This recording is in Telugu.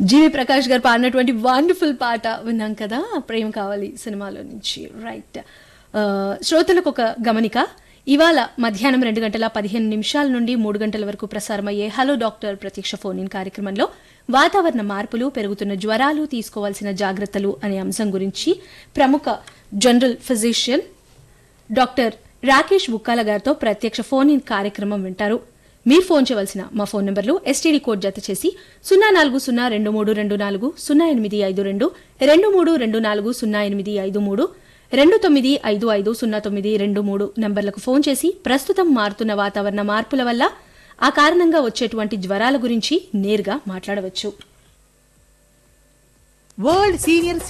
జీవి ప్రకాష్ గారు పాడినటువంటి వండర్ఫుల్ పాట విన్నాం కదా ప్రేమ కావాలి సినిమాలో నుంచి రైట్ శ్రోతలకు ఒక గమనిక ఇవాళ మధ్యాహ్నం రెండు గంటల పదిహేను నిమిషాల నుండి మూడు గంటల వరకు ప్రసారమయ్యే హలో డాక్టర్ ప్రత్యక్ష ఫోన్ ఇన్ కార్యక్రమంలో వాతావరణ మార్పులు పెరుగుతున్న జ్వరాలు తీసుకోవాల్సిన జాగ్రత్తలు అనే అంశం గురించి ప్రముఖ general physician doctor Rakesh Bukkala గారితో ప్రత్యక్ష ఫోన్ ఇన్ కార్యక్రమం వింటారు మీరు ఫోన్ చేయవలసిన మా ఫోన్ నంబర్లు ఎస్టీడీ కోడ్ జత చేసి సున్నా నాలుగు సున్నా రెండు మూడు రెండు నాలుగు సున్నా ఎనిమిది ఐదు రెండు రెండు మూడు రెండు నాలుగు సున్నా ఎనిమిది ఐదు మూడు రెండు తొమ్మిది ఐదు ఐదు సున్నా తొమ్మిది రెండు మూడు నంబర్లకు ఫోన్ చేసి ప్రస్తుతం మారుతున్న వాతావరణ మార్పుల వల్ల ఆ కారణంగా వచ్చేటువంటి జ్వరాల గురించి నేరుగా మాట్లాడవచ్చు వరల్డ్ సీనియర్